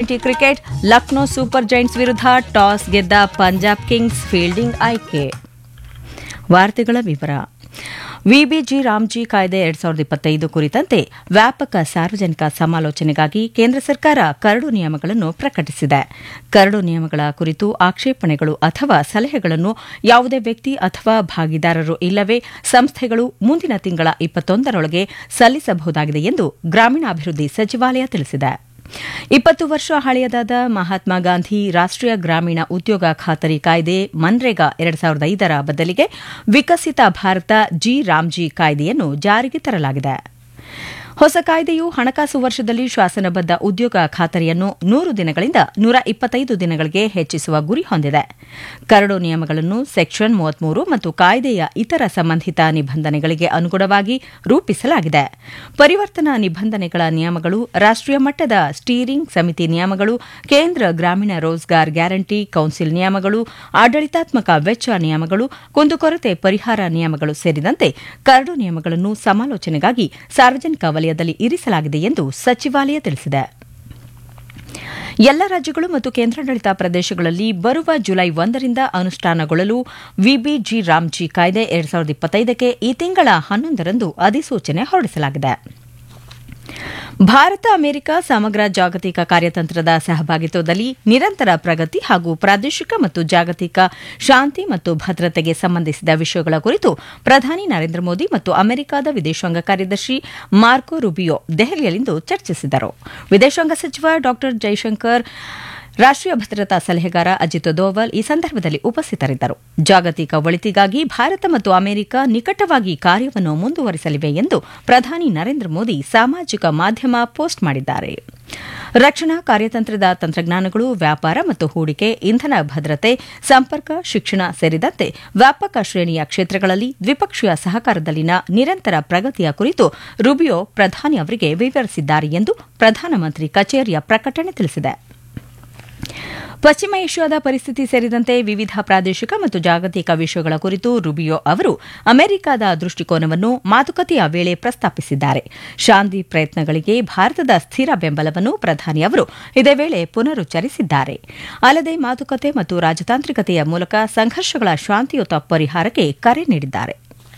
twenty cricket Lucknow Super Giants ವಿರುದ್ಧ toss ಗೆದ್ದ Punjab Kings fielding ಆಯ್ಕೆ ವಾರ್ತೆಗಳ ವಿವರ ವಿಬಿಜಿ ರಾಮ್ಜಿ ಕಾಯ್ದೆ ಎರಡ್ ಸಾವಿರದ ಇಪ್ಪತ್ತೈದು ಕುರಿತಂತೆ ವ್ಯಾಪಕ ಸಾರ್ವಜನಿಕ ಸಮಾಲೋಚನೆಗಾಗಿ ಕೇಂದ್ರ ಸರ್ಕಾರ ಕರಡು ನಿಯಮಗಳನ್ನು ಪ್ರಕಟಿಸಿದೆ ಕರಡು ನಿಯಮಗಳ ಕುರಿತು ಆಕ್ಷೇಪಣೆಗಳು ಅಥವಾ ಸಲಹೆಗಳನ್ನು ಯಾವುದೇ ವ್ಯಕ್ತಿ ಅಥವಾ ಭಾಗಿದಾರರು ಇಲ್ಲವೇ ಸಂಸ್ಥೆಗಳು ಮುಂದಿನ ತಿಂಗಳ ಇಪ್ಪತ್ತೊಂದರೊಳಗೆ ಸಲ್ಲಿಸಬಹುದಾಗಿದೆ ಎಂದು ಗ್ರಾಮೀಣಾಭಿವೃದ್ಧಿ ಸಚಿವಾಲಯ ತಿಳಿಸಿದೆ ಇಪ್ಪತ್ತು ವರ್ಷ ಹಳೆಯದಾದ ಮಹಾತ್ಮ ಗಾಂಧಿ ರಾಷ್ಟೀಯ ಗ್ರಾಮೀಣ ಉದ್ಯೋಗ ಖಾತರಿ ಕಾಯ್ದೆ ಮನ್ರೇಗಾ ಎರಡ್ ಸಾವಿರದ ಐದರ ಬದಲಿಗೆ ವಿಕಸಿತ ಭಾರತ ಜಿ ರಾಮ್ಜಿ ಕಾಯ್ದೆಯನ್ನು ಜಾರಿಗೆ ತರಲಾಗಿದೆ ಹೊಸ ಕಾಯ್ದೆಯು ಹಣಕಾಸು ವರ್ಷದಲ್ಲಿ ಶಾಸನಬದ್ದ ಉದ್ಯೋಗ ಖಾತರಿಯನ್ನು ನೂರು ದಿನಗಳಿಂದ ನೂರ ಇಪ್ಪತ್ತೈದು ದಿನಗಳಿಗೆ ಹೆಚ್ಚಿಸುವ ಗುರಿ ಹೊಂದಿದೆ ಕರಡು ನಿಯಮಗಳನ್ನು ಸೆಕ್ಷನ್ ಮೂವತ್ಮೂರು ಮತ್ತು ಕಾಯ್ದೆಯ ಇತರ ಸಂಬಂಧಿತ ನಿಬಂಧನೆಗಳಿಗೆ ಅನುಗುಣವಾಗಿ ರೂಪಿಸಲಾಗಿದೆ ಪರಿವರ್ತನಾ ನಿಬಂಧನೆಗಳ ನಿಯಮಗಳು ರಾಷ್ಟೀಯ ಮಟ್ಟದ ಸ್ಟೀರಿಂಗ್ ಸಮಿತಿ ನಿಯಮಗಳು ಕೇಂದ್ರ ಗ್ರಾಮೀಣ ರೋಜ್ಗಾರ್ ಗ್ಯಾರಂಟಿ ಕೌನ್ಸಿಲ್ ನಿಯಮಗಳು ಆಡಳಿತಾತ್ಮಕ ವೆಚ್ಚ ನಿಯಮಗಳು ಕುಂದುಕೊರತೆ ಪರಿಹಾರ ನಿಯಮಗಳು ಸೇರಿದಂತೆ ಕರಡು ನಿಯಮಗಳನ್ನು ಸಮಾಲೋಚನೆಗಾಗಿ ಸಾರ್ವಜನಿಕ ವಲಯದಲ್ಲಿ ಇರಿಸಲಾಗಿದೆ ಎಂದು ಸಚಿವಾಲಯ ತಿಳಿಸಿದೆ ಎಲ್ಲ ರಾಜ್ಯಗಳು ಮತ್ತು ಕೇಂದ್ರಾಡಳಿತ ಪ್ರದೇಶಗಳಲ್ಲಿ ಬರುವ ಜುಲೈ ಒಂದರಿಂದ ಅನುಷ್ಠಾನಗೊಳ್ಳಲು ವಿಬಿಜಿ ರಾಮ್ಜಿ ಕಾಯ್ದೆ ಎರಡ್ ಸಾವಿರದ ಇಪ್ಪತ್ತೈದಕ್ಕೆ ಈ ತಿಂಗಳ ಹನ್ನೊಂದರಂದು ಅಧಿಸೂಚನೆ ಹೊರಡಿಸಲಾಗಿದೆ ಭಾರತ ಅಮೆರಿಕ ಸಮಗ್ರ ಜಾಗತಿಕ ಕಾರ್ಯತಂತ್ರದ ಸಹಭಾಗಿತ್ವದಲ್ಲಿ ನಿರಂತರ ಪ್ರಗತಿ ಹಾಗೂ ಪ್ರಾದೇಶಿಕ ಮತ್ತು ಜಾಗತಿಕ ಶಾಂತಿ ಮತ್ತು ಭದ್ರತೆಗೆ ಸಂಬಂಧಿಸಿದ ವಿಷಯಗಳ ಕುರಿತು ಪ್ರಧಾನಿ ನರೇಂದ್ರ ಮೋದಿ ಮತ್ತು ಅಮೆರಿಕದ ವಿದೇಶಾಂಗ ಕಾರ್ಯದರ್ಶಿ ಮಾರ್ಕೊ ರುಬಿಯೋ ದೆಹಲಿಯಲ್ಲಿಂದು ಚರ್ಚಿಸಿದರು ವಿದೇಶಾಂಗ ಸಚಿವ ಡಾ ಜೈಶಂಕರ್ ರಾಷ್ಟೀಯ ಭದ್ರತಾ ಸಲಹೆಗಾರ ಅಜಿತ್ ದೋವಲ್ ಈ ಸಂದರ್ಭದಲ್ಲಿ ಉಪಸ್ಥಿತರಿದ್ದರು ಜಾಗತಿಕ ಒಳಿತಿಗಾಗಿ ಭಾರತ ಮತ್ತು ಅಮೆರಿಕ ನಿಕಟವಾಗಿ ಕಾರ್ಯವನ್ನು ಮುಂದುವರಿಸಲಿವೆ ಎಂದು ಪ್ರಧಾನಿ ನರೇಂದ್ರ ಮೋದಿ ಸಾಮಾಜಿಕ ಮಾಧ್ಯಮ ಪೋಸ್ಟ್ ಮಾಡಿದ್ದಾರೆ ರಕ್ಷಣಾ ಕಾರ್ಯತಂತ್ರದ ತಂತ್ರಜ್ಞಾನಗಳು ವ್ಯಾಪಾರ ಮತ್ತು ಹೂಡಿಕೆ ಇಂಧನ ಭದ್ರತೆ ಸಂಪರ್ಕ ಶಿಕ್ಷಣ ಸೇರಿದಂತೆ ವ್ಯಾಪಕ ಶ್ರೇಣಿಯ ಕ್ಷೇತ್ರಗಳಲ್ಲಿ ದ್ವಿಪಕ್ಷೀಯ ಸಹಕಾರದಲ್ಲಿನ ನಿರಂತರ ಪ್ರಗತಿಯ ಕುರಿತು ರುಬಿಯೋ ಪ್ರಧಾನಿ ಅವರಿಗೆ ವಿವರಿಸಿದ್ದಾರೆ ಎಂದು ಪ್ರಧಾನಮಂತ್ರಿ ಕಚೇರಿಯ ಪ್ರಕಟಣೆ ತಿಳಿಸಿದೆ ಪಶ್ಚಿಮ ಏಷ್ಯಾದ ಪರಿಸ್ಥಿತಿ ಸೇರಿದಂತೆ ವಿವಿಧ ಪ್ರಾದೇಶಿಕ ಮತ್ತು ಜಾಗತಿಕ ವಿಷಯಗಳ ಕುರಿತು ರುಬಿಯೋ ಅವರು ಅಮೆರಿಕದ ದೃಷ್ಟಿಕೋನವನ್ನು ಮಾತುಕತೆಯ ವೇಳೆ ಪ್ರಸ್ತಾಪಿಸಿದ್ದಾರೆ ಶಾಂತಿ ಪ್ರಯತ್ನಗಳಿಗೆ ಭಾರತದ ಸ್ಥಿರ ಬೆಂಬಲವನ್ನು ಪ್ರಧಾನಿ ಅವರು ಇದೇ ವೇಳೆ ಪುನರುಚ್ಚರಿಸಿದ್ದಾರೆ ಅಲ್ಲದೆ ಮಾತುಕತೆ ಮತ್ತು ರಾಜತಾಂತ್ರಿಕತೆಯ ಮೂಲಕ ಸಂಘರ್ಷಗಳ ಶಾಂತಿಯುತ ಪರಿಹಾರಕ್ಕೆ ಕರೆ ನೀಡಿದ್ದಾರೆ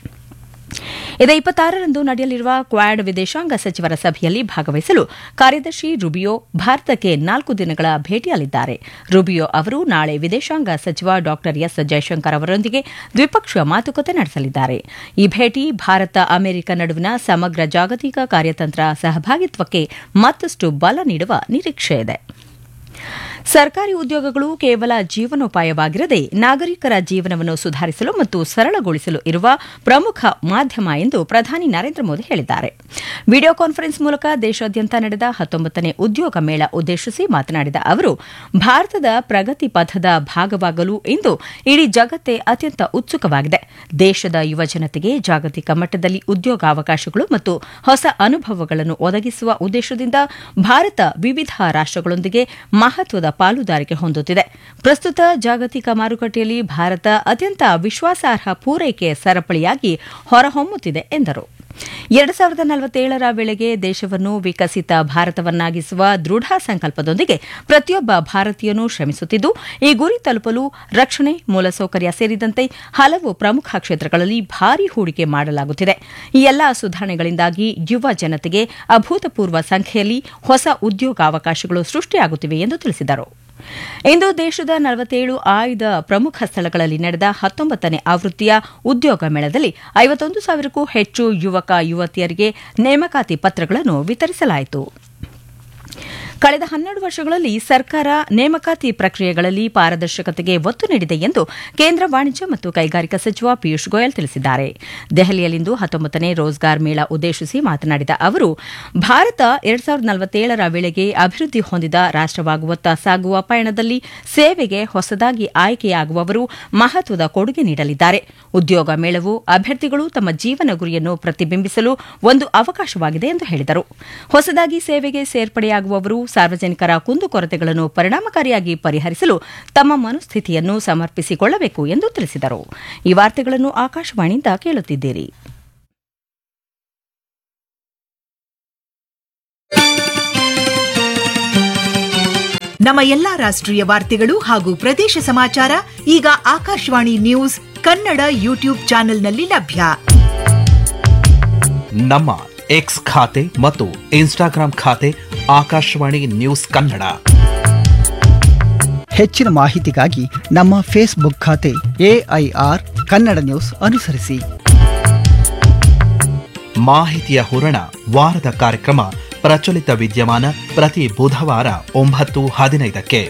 ಇದೇ ಇಪ್ಪತ್ತಾರರಂದು ನಡೆಯಲಿರುವ ಕ್ವಾಡ್ ವಿದೇಶಾಂಗ ಸಚಿವರ ಸಭೆಯಲ್ಲಿ ಭಾಗವಹಿಸಲು ಕಾರ್ಯದರ್ಶಿ ರುಬಿಯೋ ಭಾರತಕ್ಕೆ ನಾಲ್ಕು ದಿನಗಳ ಭೇಟಿಯಲ್ಲಿದ್ದಾರೆ ರುಬಿಯೋ ಅವರು ನಾಳೆ ವಿದೇಶಾಂಗ ಸಚಿವ ಡಾ ಎಸ್ ಜೈಶಂಕರ್ ಅವರೊಂದಿಗೆ ದ್ವಿಪಕ್ಷೀಯ ಮಾತುಕತೆ ನಡೆಸಲಿದ್ದಾರೆ ಈ ಭೇಟಿ ಭಾರತ ಅಮೆರಿಕ ನಡುವಿನ ಸಮಗ್ರ ಜಾಗತಿಕ ಕಾರ್ಯತಂತ್ರ ಸಹಭಾಗಿತ್ವಕ್ಕೆ ಮತ್ತಷ್ಟು ಬಲ ನೀಡುವ ನಿರೀಕ್ಷೆಯಿದೆ ಸರ್ಕಾರಿ ಉದ್ಯೋಗಗಳು ಕೇವಲ ಜೀವನೋಪಾಯವಾಗಿರದೆ ನಾಗರಿಕರ ಜೀವನವನ್ನು ಸುಧಾರಿಸಲು ಮತ್ತು ಸರಳಗೊಳಿಸಲು ಇರುವ ಪ್ರಮುಖ ಮಾಧ್ಯಮ ಎಂದು ಪ್ರಧಾನಿ ನರೇಂದ್ರ ಮೋದಿ ಹೇಳಿದ್ದಾರೆ ವಿಡಿಯೋ ಕಾನ್ಫರೆನ್ಸ್ ಮೂಲಕ ದೇಶಾದ್ಯಂತ ನಡೆದ ಹತ್ತೊಂಬತ್ತನೇ ಉದ್ಯೋಗ ಮೇಳ ಉದ್ದೇಶಿಸಿ ಮಾತನಾಡಿದ ಅವರು ಭಾರತದ ಪ್ರಗತಿ ಪಥದ ಭಾಗವಾಗಲು ಇಂದು ಇಡೀ ಜಗತ್ತೇ ಅತ್ಯಂತ ಉತ್ಸುಕವಾಗಿದೆ ದೇಶದ ಯುವಜನತೆಗೆ ಜಾಗತಿಕ ಮಟ್ಟದಲ್ಲಿ ಉದ್ಯೋಗಾವಕಾಶಗಳು ಮತ್ತು ಹೊಸ ಅನುಭವಗಳನ್ನು ಒದಗಿಸುವ ಉದ್ದೇಶದಿಂದ ಭಾರತ ವಿವಿಧ ರಾಷ್ಟಗಳೊಂದಿಗೆ ಮಹತ್ವದ ಪಾಲುದಾರಿಕೆ ಹೊಂದುತ್ತಿದೆ ಪ್ರಸ್ತುತ ಜಾಗತಿಕ ಮಾರುಕಟ್ಟೆಯಲ್ಲಿ ಭಾರತ ಅತ್ಯಂತ ವಿಶ್ವಾಸಾರ್ಹ ಪೂರೈಕೆ ಸರಪಳಿಯಾಗಿ ಹೊರಹೊಮ್ಮುತ್ತಿದೆ ಎಂದರು ಎರಡು ಸಾವಿರದ ನಲವತ್ತೇಳರ ವೇಳೆಗೆ ದೇಶವನ್ನು ವಿಕಸಿತ ಭಾರತವನ್ನಾಗಿಸುವ ದೃಢ ಸಂಕಲ್ಪದೊಂದಿಗೆ ಪ್ರತಿಯೊಬ್ಬ ಭಾರತೀಯನೂ ಶ್ರಮಿಸುತ್ತಿದ್ದು ಈ ಗುರಿ ತಲುಪಲು ರಕ್ಷಣೆ ಮೂಲಸೌಕರ್ಯ ಸೇರಿದಂತೆ ಹಲವು ಪ್ರಮುಖ ಕ್ಷೇತ್ರಗಳಲ್ಲಿ ಭಾರಿ ಹೂಡಿಕೆ ಮಾಡಲಾಗುತ್ತಿದೆ ಈ ಎಲ್ಲಾ ಸುಧಾರಣೆಗಳಿಂದಾಗಿ ಯುವ ಜನತೆಗೆ ಅಭೂತಪೂರ್ವ ಸಂಖ್ಯೆಯಲ್ಲಿ ಹೊಸ ಉದ್ಯೋಗಾವಕಾಶಗಳು ಸೃಷ್ಟಿಯಾಗುತ್ತಿವೆ ಎಂದು ತಿಳಿಸಿದರು ಇಂದು ದೇಶದ ನಲವತ್ತೇಳು ಆಯ್ದ ಪ್ರಮುಖ ಸ್ಥಳಗಳಲ್ಲಿ ನಡೆದ ಹತ್ತೊಂಬತ್ತನೇ ಆವೃತ್ತಿಯ ಉದ್ಯೋಗ ಮೇಳದಲ್ಲಿ ಐವತ್ತೊಂದು ಸಾವಿರಕ್ಕೂ ಹೆಚ್ಚು ಯುವಕ ಯುವತಿಯರಿಗೆ ನೇಮಕಾತಿ ಪತ್ರಗಳನ್ನು ವಿತರಿಸಲಾಯಿತು ಕಳೆದ ಹನ್ನೆರಡು ವರ್ಷಗಳಲ್ಲಿ ಸರ್ಕಾರ ನೇಮಕಾತಿ ಪ್ರಕ್ರಿಯೆಗಳಲ್ಲಿ ಪಾರದರ್ಶಕತೆಗೆ ಒತ್ತು ನೀಡಿದೆ ಎಂದು ಕೇಂದ್ರ ವಾಣಿಜ್ಯ ಮತ್ತು ಕೈಗಾರಿಕಾ ಸಚಿವ ಪಿಯೂಷ್ ಗೋಯಲ್ ತಿಳಿಸಿದ್ದಾರೆ ದೆಹಲಿಯಲ್ಲಿಂದು ಹತ್ತೊಂಬತ್ತನೇ ರೋಜ್ಗಾರ್ ಮೇಳ ಉದ್ದೇಶಿಸಿ ಮಾತನಾಡಿದ ಅವರು ಭಾರತ ಎರಡ್ ಸಾವಿರದ ನಲವತ್ತೇಳರ ವೇಳೆಗೆ ಅಭಿವೃದ್ಧಿ ಹೊಂದಿದ ರಾಷ್ಟವಾಗುವತ್ತ ಸಾಗುವ ಪಯಣದಲ್ಲಿ ಸೇವೆಗೆ ಹೊಸದಾಗಿ ಆಯ್ಕೆಯಾಗುವವರು ಮಹತ್ವದ ಕೊಡುಗೆ ನೀಡಲಿದ್ದಾರೆ ಉದ್ಯೋಗ ಮೇಳವು ಅಭ್ಯರ್ಥಿಗಳು ತಮ್ಮ ಜೀವನ ಗುರಿಯನ್ನು ಪ್ರತಿಬಿಂಬಿಸಲು ಒಂದು ಅವಕಾಶವಾಗಿದೆ ಎಂದು ಹೇಳಿದರು ಹೊಸದಾಗಿ ಸೇವೆಗೆ ಸೇರ್ಪಡೆಯಾಗುವವರು ಸಾರ್ವಜನಿಕರ ಕುಂದುಕೊರತೆಗಳನ್ನು ಪರಿಣಾಮಕಾರಿಯಾಗಿ ಪರಿಹರಿಸಲು ತಮ್ಮ ಮನಸ್ಥಿತಿಯನ್ನು ಸಮರ್ಪಿಸಿಕೊಳ್ಳಬೇಕು ಎಂದು ತಿಳಿಸಿದರು ಈ ವಾರ್ತೆಗಳನ್ನು ಆಕಾಶವಾಣಿಯಿಂದ ಕೇಳುತ್ತಿದ್ದೀರಿ ನಮ್ಮ ಎಲ್ಲಾ ರಾಷ್ಟ್ರೀಯ ವಾರ್ತೆಗಳು ಹಾಗೂ ಪ್ರದೇಶ ಸಮಾಚಾರ ಈಗ ಆಕಾಶವಾಣಿ ನ್ಯೂಸ್ ಕನ್ನಡ ಯೂಟ್ಯೂಬ್ ಚಾನೆಲ್ನಲ್ಲಿ ಲಭ್ಯ ನಮ್ಮ ಎಕ್ಸ್ ಖಾತೆ ಮತ್ತು ಇನ್ಸ್ಟಾಗ್ರಾಂ ಖಾತೆ ಆಕಾಶವಾಣಿ ನ್ಯೂಸ್ ಕನ್ನಡ ಹೆಚ್ಚಿನ ಮಾಹಿತಿಗಾಗಿ ನಮ್ಮ ಫೇಸ್ಬುಕ್ ಖಾತೆ ಎಐಆರ್ ಕನ್ನಡ ನ್ಯೂಸ್ ಅನುಸರಿಸಿ ಮಾಹಿತಿಯ ಹೂರಣ ವಾರದ ಕಾರ್ಯಕ್ರಮ ಪ್ರಚಲಿತ ವಿದ್ಯಮಾನ ಪ್ರತಿ ಬುಧವಾರ ಒಂಬತ್ತು ಹದಿನೈದಕ್ಕೆ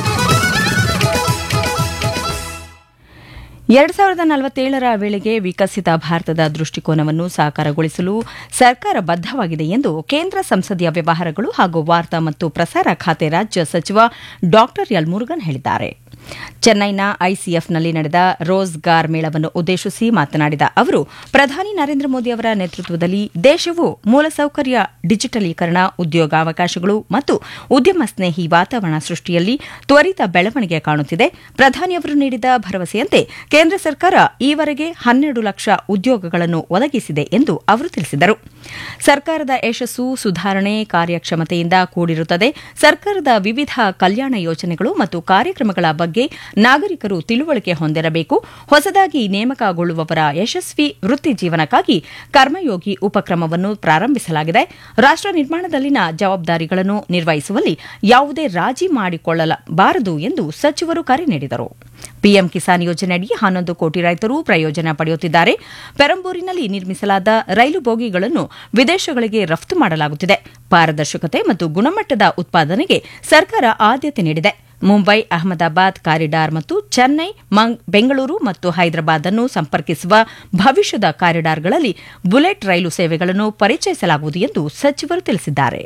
ಎರಡ್ ಸಾವಿರದ ನಲವತ್ತೇಳರ ವೇಳೆಗೆ ವಿಕಸಿತ ಭಾರತದ ದೃಷ್ಟಿಕೋನವನ್ನು ಸಾಕಾರಗೊಳಿಸಲು ಸರ್ಕಾರ ಬದ್ಧವಾಗಿದೆ ಎಂದು ಕೇಂದ್ರ ಸಂಸದೀಯ ವ್ಯವಹಾರಗಳು ಹಾಗೂ ವಾರ್ತಾ ಮತ್ತು ಪ್ರಸಾರ ಖಾತೆ ರಾಜ್ಯ ಸಚಿವ ಡಾ ಎಲ್ ಮುರುಗನ್ ಹೇಳಿದ್ದಾರೆ ಚೆನ್ನೈನ ಐಸಿಎಫ್ನಲ್ಲಿ ನಡೆದ ರೋಜ್ಗಾರ್ ಮೇಳವನ್ನು ಉದ್ದೇಶಿಸಿ ಮಾತನಾಡಿದ ಅವರು ಪ್ರಧಾನಿ ನರೇಂದ್ರ ಮೋದಿ ಅವರ ನೇತೃತ್ವದಲ್ಲಿ ದೇಶವು ಮೂಲಸೌಕರ್ಯ ಡಿಜಿಟಲೀಕರಣ ಉದ್ಯೋಗಾವಕಾಶಗಳು ಮತ್ತು ಉದ್ಯಮ ಸ್ನೇಹಿ ವಾತಾವರಣ ಸೃಷ್ಟಿಯಲ್ಲಿ ತ್ವರಿತ ಬೆಳವಣಿಗೆ ಕಾಣುತ್ತಿದೆ ಪ್ರಧಾನಿಯವರು ನೀಡಿದ ಭರವಸೆಯಂತೆ ಕೇಂದ್ರ ಸರ್ಕಾರ ಈವರೆಗೆ ಹನ್ನೆರಡು ಲಕ್ಷ ಉದ್ಯೋಗಗಳನ್ನು ಒದಗಿಸಿದೆ ಎಂದು ಅವರು ತಿಳಿಸಿದರು ಸರ್ಕಾರದ ಯಶಸ್ಸು ಸುಧಾರಣೆ ಕಾರ್ಯಕ್ಷಮತೆಯಿಂದ ಕೂಡಿರುತ್ತದೆ ಸರ್ಕಾರದ ವಿವಿಧ ಕಲ್ಯಾಣ ಯೋಜನೆಗಳು ಮತ್ತು ಕಾರ್ಯಕ್ರಮಗಳ ಬಗ್ಗೆ ನಾಗರಿಕರು ತಿಳುವಳಿಕೆ ಹೊಂದಿರಬೇಕು ಹೊಸದಾಗಿ ನೇಮಕಗೊಳ್ಳುವವರ ಯಶಸ್ವಿ ವೃತ್ತಿ ಜೀವನಕ್ಕಾಗಿ ಕರ್ಮಯೋಗಿ ಉಪಕ್ರಮವನ್ನು ಪ್ರಾರಂಭಿಸಲಾಗಿದೆ ರಾಷ್ಟ ನಿರ್ಮಾಣದಲ್ಲಿನ ಜವಾಬ್ದಾರಿಗಳನ್ನು ನಿರ್ವಹಿಸುವಲ್ಲಿ ಯಾವುದೇ ರಾಜಿ ಮಾಡಿಕೊಳ್ಳಬಾರದು ಎಂದು ಸಚಿವರು ಕರೆ ನೀಡಿದರು ಪಿಎಂ ಕಿಸಾನ್ ಯೋಜನೆಯಡಿ ಹನ್ನೊಂದು ಕೋಟಿ ರೈತರು ಪ್ರಯೋಜನ ಪಡೆಯುತ್ತಿದ್ದಾರೆ ಪೆರಂಬೂರಿನಲ್ಲಿ ನಿರ್ಮಿಸಲಾದ ರೈಲು ಬೋಗಿಗಳನ್ನು ವಿದೇಶಗಳಿಗೆ ರಫ್ತು ಮಾಡಲಾಗುತ್ತಿದೆ ಪಾರದರ್ಶಕತೆ ಮತ್ತು ಗುಣಮಟ್ಟದ ಉತ್ಪಾದನೆಗೆ ಸರ್ಕಾರ ಆದ್ಯತೆ ನೀಡಿದೆ ಮುಂಬೈ ಅಹಮದಾಬಾದ್ ಕಾರಿಡಾರ್ ಮತ್ತು ಚೆನ್ನೈ ಬೆಂಗಳೂರು ಮತ್ತು ಹೈದರಾಬಾದ್ ಅನ್ನು ಸಂಪರ್ಕಿಸುವ ಭವಿಷ್ಯದ ಕಾರಿಡಾರ್ಗಳಲ್ಲಿ ಬುಲೆಟ್ ರೈಲು ಸೇವೆಗಳನ್ನು ಪರಿಚಯಿಸಲಾಗುವುದು ಎಂದು ಸಚಿವರು ತಿಳಿಸಿದ್ದಾರೆ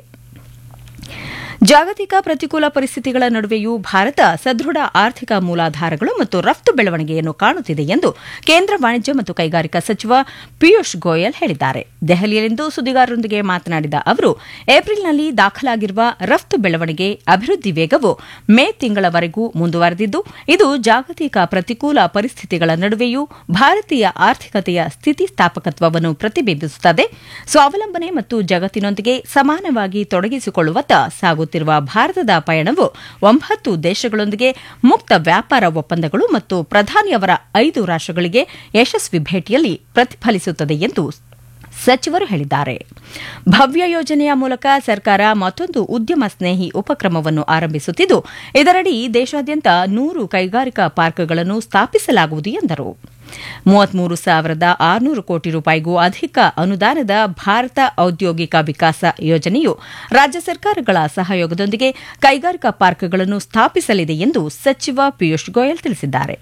ಜಾಗತಿಕ ಪ್ರತಿಕೂಲ ಪರಿಸ್ಥಿತಿಗಳ ನಡುವೆಯೂ ಭಾರತ ಸದೃಢ ಆರ್ಥಿಕ ಮೂಲಾಧಾರಗಳು ಮತ್ತು ರಫ್ತು ಬೆಳವಣಿಗೆಯನ್ನು ಕಾಣುತ್ತಿದೆ ಎಂದು ಕೇಂದ್ರ ವಾಣಿಜ್ಯ ಮತ್ತು ಕೈಗಾರಿಕಾ ಸಚಿವ ಪಿಯೂಷ್ ಗೋಯಲ್ ಹೇಳಿದ್ದಾರೆ ದೆಹಲಿಯಲ್ಲಿಂದು ಸುದ್ದಿಗಾರರೊಂದಿಗೆ ಮಾತನಾಡಿದ ಅವರು ಏಪ್ರಿಲ್ನಲ್ಲಿ ದಾಖಲಾಗಿರುವ ರಫ್ತು ಬೆಳವಣಿಗೆ ಅಭಿವೃದ್ಧಿ ವೇಗವು ಮೇ ತಿಂಗಳವರೆಗೂ ಮುಂದುವರೆದಿದ್ದು ಇದು ಜಾಗತಿಕ ಪ್ರತಿಕೂಲ ಪರಿಸ್ಥಿತಿಗಳ ನಡುವೆಯೂ ಭಾರತೀಯ ಆರ್ಥಿಕತೆಯ ಸ್ಥಿತಿಸ್ಥಾಪಕತ್ವವನ್ನು ಪ್ರತಿಬಿಂಬಿಸುತ್ತದೆ ಸ್ವಾವಲಂಬನೆ ಮತ್ತು ಜಗತ್ತಿನೊಂದಿಗೆ ಸಮಾನವಾಗಿ ತೊಡಗಿಸಿಕೊಳ್ಳುವತ್ತ ಸಾಗುತ್ತಿರುವ ಭಾರತದ ಪಯಣವು ಒಂಬತ್ತು ದೇಶಗಳೊಂದಿಗೆ ಮುಕ್ತ ವ್ಯಾಪಾರ ಒಪ್ಪಂದಗಳು ಮತ್ತು ಪ್ರಧಾನಿಯವರ ಐದು ರಾಷ್ಟಗಳಿಗೆ ಯಶಸ್ವಿ ಭೇಟಿಯಲ್ಲಿ ಪ್ರತಿಫಲಿಸುತ್ತದೆ ಎಂದು ಸಚಿವರು ಹೇಳಿದ್ದಾರೆ ಭವ್ಯ ಯೋಜನೆಯ ಮೂಲಕ ಸರ್ಕಾರ ಮತ್ತೊಂದು ಉದ್ಯಮ ಸ್ನೇಹಿ ಉಪಕ್ರಮವನ್ನು ಆರಂಭಿಸುತ್ತಿದ್ದು ಇದರಡಿ ದೇಶಾದ್ಯಂತ ನೂರು ಕೈಗಾರಿಕಾ ಪಾರ್ಕ್ಗಳನ್ನು ಸ್ಥಾಪಿಸಲಾಗುವುದು ಎಂದರು ಮೂವತ್ಮೂರು ಸಾವಿರದ ಆರುನೂರು ಕೋಟಿ ರೂಪಾಯಿಗೂ ಅಧಿಕ ಅನುದಾನದ ಭಾರತ ಔದ್ಯೋಗಿಕ ವಿಕಾಸ ಯೋಜನೆಯು ರಾಜ್ಯ ಸರ್ಕಾರಗಳ ಸಹಯೋಗದೊಂದಿಗೆ ಕೈಗಾರಿಕಾ ಪಾರ್ಕ್ಗಳನ್ನು ಸ್ಥಾಪಿಸಲಿದೆ ಎಂದು ಸಚಿವ ಪಿಯೂಷ್ ಗೋಯಲ್ ತಿಳಿಸಿದ್ದಾರೆ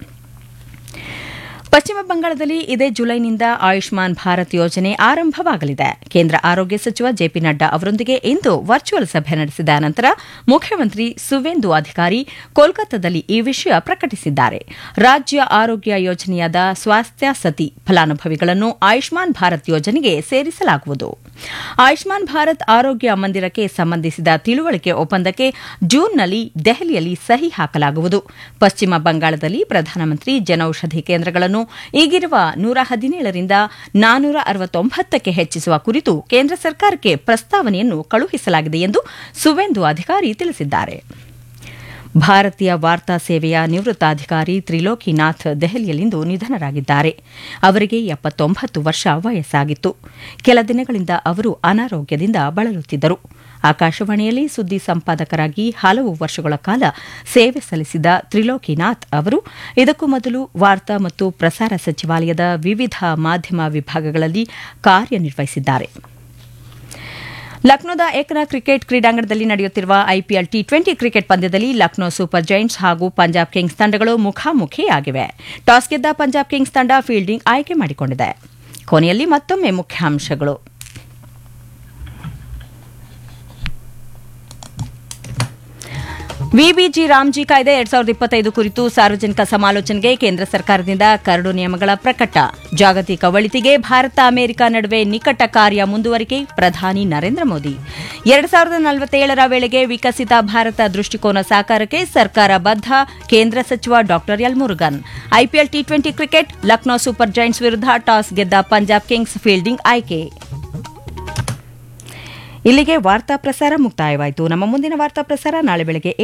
ಪಶ್ಚಿಮ ಬಂಗಾಳದಲ್ಲಿ ಇದೇ ಜುಲೈನಿಂದ ಆಯುಷ್ಮಾನ್ ಭಾರತ್ ಯೋಜನೆ ಆರಂಭವಾಗಲಿದೆ ಕೇಂದ್ರ ಆರೋಗ್ಯ ಸಚಿವ ಜೆಪಿ ನಡ್ಡಾ ಅವರೊಂದಿಗೆ ಇಂದು ವರ್ಚುವಲ್ ಸಭೆ ನಡೆಸಿದ ನಂತರ ಮುಖ್ಯಮಂತ್ರಿ ಸುವೇಂದು ಅಧಿಕಾರಿ ಕೋಲ್ಕತ್ತಾದಲ್ಲಿ ಈ ವಿಷಯ ಪ್ರಕಟಿಸಿದ್ದಾರೆ ರಾಜ್ಯ ಆರೋಗ್ಯ ಯೋಜನೆಯಾದ ಸ್ವಾಸ್ಥ್ಯ ಸತಿ ಫಲಾನುಭವಿಗಳನ್ನು ಆಯುಷ್ಮಾನ್ ಭಾರತ್ ಯೋಜನೆಗೆ ಸೇರಿಸಲಾಗುವುದು ಆಯುಷ್ಮಾನ್ ಭಾರತ್ ಆರೋಗ್ಯ ಮಂದಿರಕ್ಕೆ ಸಂಬಂಧಿಸಿದ ತಿಳುವಳಿಕೆ ಒಪ್ಪಂದಕ್ಕೆ ಜೂನ್ನಲ್ಲಿ ದೆಹಲಿಯಲ್ಲಿ ಸಹಿ ಹಾಕಲಾಗುವುದು ಪಶ್ಚಿಮ ಬಂಗಾಳದಲ್ಲಿ ಪ್ರಧಾನಮಂತ್ರಿ ಜನೌಷಧಿ ಕೇಂದ್ರಗಳನ್ನು ಈಗಿರುವ ನೂರ ಹದಿನೇಳರಿಂದ ನಾನೂರ ಅರವತ್ತೊಂಬತ್ತಕ್ಕೆ ಹೆಚ್ಚಿಸುವ ಕುರಿತು ಕೇಂದ್ರ ಸರ್ಕಾರಕ್ಕೆ ಪ್ರಸ್ತಾವನೆಯನ್ನು ಕಳುಹಿಸಲಾಗಿದೆ ಎಂದು ಸುವೇಂದು ಅಧಿಕಾರಿ ತಿಳಿಸಿದ್ದಾರೆ ಭಾರತೀಯ ವಾರ್ತಾ ಸೇವೆಯ ನಿವೃತ್ತ ಅಧಿಕಾರಿ ತ್ರಿಲೋಕಿನಾಥ್ ದೆಹಲಿಯಲ್ಲಿಂದು ನಿಧನರಾಗಿದ್ದಾರೆ ಅವರಿಗೆ ಎಪ್ಪತ್ತೊಂಬತ್ತು ವರ್ಷ ವಯಸ್ಸಾಗಿತ್ತು ಕೆಲ ದಿನಗಳಿಂದ ಅವರು ಅನಾರೋಗ್ಯದಿಂದ ಬಳಲುತ್ತಿದ್ದರು ಆಕಾಶವಾಣಿಯಲ್ಲಿ ಸುದ್ದಿ ಸಂಪಾದಕರಾಗಿ ಹಲವು ವರ್ಷಗಳ ಕಾಲ ಸೇವೆ ಸಲ್ಲಿಸಿದ ತ್ರಿಲೋಕಿನಾಥ್ ಅವರು ಇದಕ್ಕೂ ಮೊದಲು ವಾರ್ತಾ ಮತ್ತು ಪ್ರಸಾರ ಸಚಿವಾಲಯದ ವಿವಿಧ ಮಾಧ್ಯಮ ವಿಭಾಗಗಳಲ್ಲಿ ಕಾರ್ಯನಿರ್ವಹಿಸಿದ್ದಾರೆ ಲಕ್ನೋದ ಏಕನಾ ಕ್ರಿಕೆಟ್ ಕ್ರೀಡಾಂಗಣದಲ್ಲಿ ನಡೆಯುತ್ತಿರುವ ಐಪಿಎಲ್ ಟಿ ಟ್ವೆಂಟಿ ಕ್ರಿಕೆಟ್ ಪಂದ್ಯದಲ್ಲಿ ಲಕ್ನೋ ಸೂಪರ್ ಜೈಂಟ್ಸ್ ಹಾಗೂ ಪಂಜಾಬ್ ಕಿಂಗ್ಸ್ ತಂಡಗಳು ಮುಖಾಮುಖಿಯಾಗಿವೆ ಟಾಸ್ ಗೆದ್ದ ಪಂಜಾಬ್ ಕಿಂಗ್ಸ್ ತಂಡ ಫೀಲ್ಡಿಂಗ್ ಆಯ್ಕೆ ಮಾಡಿಕೊಂಡಿದೆ ಕೊನೆಯಲ್ಲಿ ಮತ್ತೊಮ್ಮೆ ಮುಖ್ಯಾಂಶಗಳು ವಿಬಿಜಿ ರಾಮ್ಜಿ ಕಾಯ್ದೆ ಎರಡ್ ಸಾವಿರದ ಇಪ್ಪತ್ತೈದು ಕುರಿತು ಸಾರ್ವಜನಿಕ ಸಮಾಲೋಚನೆಗೆ ಕೇಂದ್ರ ಸರ್ಕಾರದಿಂದ ಕರಡು ನಿಯಮಗಳ ಪ್ರಕಟ ಜಾಗತಿಕ ಒಳಿತಿಗೆ ಭಾರತ ಅಮೆರಿಕ ನಡುವೆ ನಿಕಟ ಕಾರ್ಯ ಮುಂದುವರಿಕೆ ಪ್ರಧಾನಿ ನರೇಂದ್ರ ಮೋದಿ ಎರಡ್ ಸಾವಿರದ ನಲವತ್ತೇಳರ ವೇಳೆಗೆ ವಿಕಸಿತ ಭಾರತ ದೃಷ್ಟಿಕೋನ ಸಾಕಾರಕ್ಕೆ ಸರ್ಕಾರ ಬದ್ಧ ಕೇಂದ್ರ ಸಚಿವ ಡಾ L Murugan IPL T twenty cricket Lucknow Super Giants ವಿರುದ್ಧ ಟಾಸ್ ಗೆದ್ದ ಪಂಜಾಬ್ ಕಿಂಗ್ಸ್ ಫೀಲ್ಡಿಂಗ್ ಆಯ್ಕೆ ಇಲ್ಲಿಗೆ ವಾರ್ತಾ ಪ್ರಸಾರ ಮುಕ್ತಾಯವಾಯಿತು ನಮ್ಮ ಮುಂದಿನ ವಾರ್ತಾ ಪ್ರಸಾರ ನಾಳೆ ಬೆಳಗ್ಗೆ